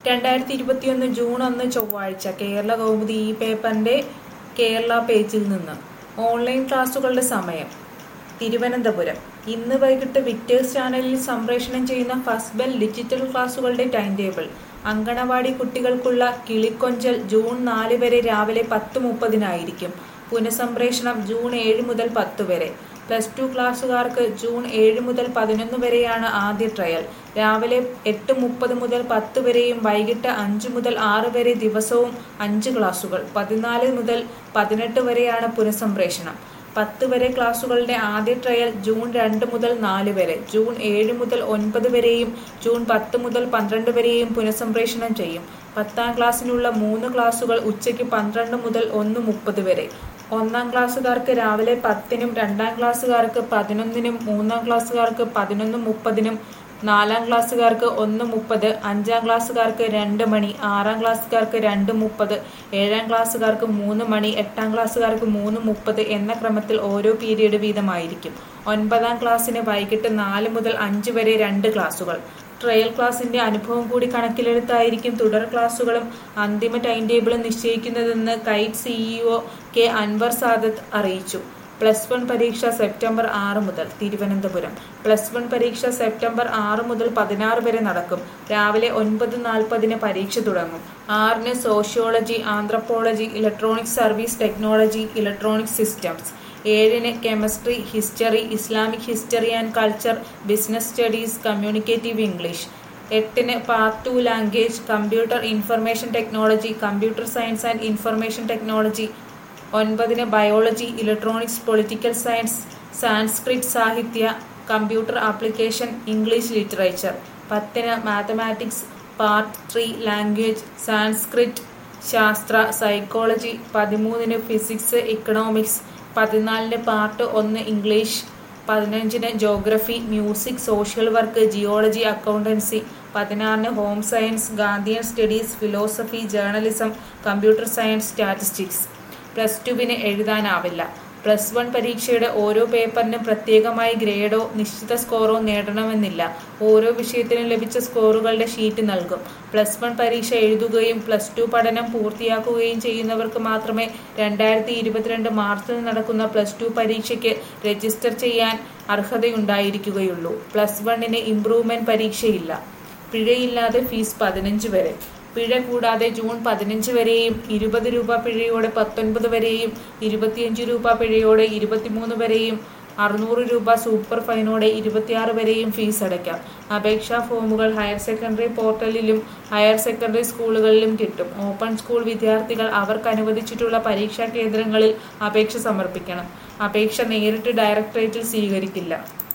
രണ്ടായിരത്തി ഇരുപത്തിയൊന്ന് ജൂൺ ഒന്ന് ചൊവ്വാഴ്ച കേരള കൗമുദി ഈ പേപ്പറിന്റെ കേരള പേജിൽ നിന്ന് ഓൺലൈൻ ക്ലാസുകളുടെ സമയം തിരുവനന്തപുരം ഇന്ന് വൈകിട്ട് വിക്ടേഴ്സ് ചാനലിൽ സംപ്രേഷണം ചെയ്യുന്ന ഫസ്റ്റ് ബെൽ ഡിജിറ്റൽ ക്ലാസുകളുടെ ടൈം ടേബിൾ അങ്കണവാടി കുട്ടികൾക്കുള്ള കിളിക്കൊഞ്ചൽ ജൂൺ നാല് വരെ രാവിലെ പത്ത് മുപ്പതിനായിരിക്കും പുനഃസംപ്രേഷണം ജൂൺ ഏഴ് മുതൽ പത്ത് വരെ പ്ലസ് ടു ക്ലാസ്സുകാർക്ക് ജൂൺ ഏഴ് മുതൽ പതിനൊന്ന് വരെയാണ് ആദ്യ ട്രയൽ രാവിലെ എട്ട് മുപ്പത് മുതൽ പത്ത് വരെയും വൈകിട്ട് അഞ്ച് മുതൽ ആറ് വരെ ദിവസവും അഞ്ച് ക്ലാസുകൾ പതിനാല് മുതൽ പതിനെട്ട് വരെയാണ് പുനഃസംപ്രേഷണം പത്ത് വരെ ക്ലാസുകളുടെ ആദ്യ ട്രയൽ ജൂൺ രണ്ട് മുതൽ നാല് വരെ ജൂൺ ഏഴ് മുതൽ ഒൻപത് വരെയും ജൂൺ പത്ത് മുതൽ പന്ത്രണ്ട് വരെയും പുനഃസംപ്രേഷണം ചെയ്യും പത്താം ക്ലാസ്സിനുള്ള മൂന്ന് ക്ലാസുകൾ ഉച്ചയ്ക്ക് പന്ത്രണ്ട് മുതൽ ഒന്ന് മുപ്പത് വരെ ഒന്നാം ക്ലാസ്സുകാർക്ക് രാവിലെ പത്തിനും രണ്ടാം ക്ലാസ്സുകാർക്ക് പതിനൊന്നിനും മൂന്നാം ക്ലാസ്സുകാർക്ക് പതിനൊന്ന് മുപ്പതിനും നാലാം ക്ലാസ്സുകാർക്ക് ഒന്ന് മുപ്പത് അഞ്ചാം ക്ലാസ്സുകാർക്ക് രണ്ട് മണി ആറാം ക്ലാസ്സുകാർക്ക് രണ്ട് മുപ്പത് ഏഴാം ക്ലാസ്സുകാർക്ക് മൂന്ന് മണി എട്ടാം ക്ലാസ്സുകാർക്ക് മൂന്ന് മുപ്പത് എന്ന ക്രമത്തിൽ ഓരോ പീരീഡ് വീതമായിരിക്കും ഒൻപതാം ക്ലാസ്സിന് വൈകിട്ട് നാല് മുതൽ അഞ്ച് വരെ രണ്ട് ക്ലാസുകൾ ട്രയൽ ക്ലാസിന്റെ അനുഭവം കൂടി കണക്കിലെടുത്തായിരിക്കും തുടർ ക്ലാസുകളും അന്തിമ ടൈം ടേബിളും നിശ്ചയിക്കുന്നതെന്ന് KITE CEO K Anwar Sadath അറിയിച്ചു പ്ലസ് വൺ പരീക്ഷ സെപ്റ്റംബർ ആറ് മുതൽ തിരുവനന്തപുരം പ്ലസ് വൺ പരീക്ഷ സെപ്റ്റംബർ ആറ് മുതൽ പതിനാറ് വരെ നടക്കും രാവിലെ ഒൻപത് നാൽപ്പതിന് പരീക്ഷ തുടങ്ങും ആറിന് sociology anthropology electronic service technology electronic systems ഏഴിന് chemistry history Islamic history and culture business studies communicative English എട്ടിന് part two language computer information technology computer science and information technology ഒൻപതിന് biology electronics political science Sanskrit സാഹിത്യ computer application English literature പത്തിന് mathematics part three language Sanskrit ശാസ്ത്ര psychology പതിമൂന്നിന് physics economics പതിനാലിന് part ഒന്ന് English പതിനഞ്ചിന് geography music social work geology accountancy പതിനാറിന് home science Gandhian studies philosophy journalism computer science statistics plus ടുവിന് എഴുതാനാവില്ല പ്ലസ് വൺ പരീക്ഷയുടെ ഓരോ പേപ്പറിനും പ്രത്യേകമായി ഗ്രേഡോ നിശ്ചിത സ്കോറോ നേടണമെന്നില്ല ഓരോ വിഷയത്തിനും ലഭിച്ച സ്കോറുകളുടെ ഷീറ്റ് നൽകും പ്ലസ് വൺ പരീക്ഷ എഴുതുകയും പ്ലസ് ടു പഠനം പൂർത്തിയാക്കുകയും ചെയ്യുന്നവർക്ക് മാത്രമേ രണ്ടായിരത്തി ഇരുപത്തിരണ്ട് മാർച്ചിൽ നടക്കുന്ന പ്ലസ് ടു പരീക്ഷയ്ക്ക് രജിസ്റ്റർ ചെയ്യാൻ അർഹതയുണ്ടായിരിക്കുകയുള്ളൂ പ്ലസ് വണ്ണിന് ഇംപ്രൂവ്മെന്റ് പരീക്ഷയില്ല പിഴയില്ലാതെ ഫീസ് പതിനഞ്ച് വരെ പിഴ കൂടാതെ ജൂൺ പതിനഞ്ച് വരെയും ഇരുപത് രൂപ പിഴയോടെ പത്തൊൻപത് വരെയും ഇരുപത്തിയഞ്ച് രൂപ പിഴയോടെ ഇരുപത്തിമൂന്ന് വരെയും അറുന്നൂറ് രൂപ സൂപ്പർ ഫൈനോടെ ഇരുപത്തിയാറ് വരെയും ഫീസ് അടയ്ക്കാം അപേക്ഷാ ഫോമുകൾ ഹയർ സെക്കൻഡറി പോർട്ടലിലും ഹയർ സെക്കൻഡറി സ്കൂളുകളിലും കിട്ടും ഓപ്പൺ സ്കൂൾ വിദ്യാർത്ഥികൾ അവർക്ക് അനുവദിച്ചിട്ടുള്ള പരീക്ഷാ കേന്ദ്രങ്ങളിൽ അപേക്ഷ സമർപ്പിക്കണം അപേക്ഷ നേരിട്ട് ഡയറക്ടറേറ്റിൽ സ്വീകരിക്കില്ല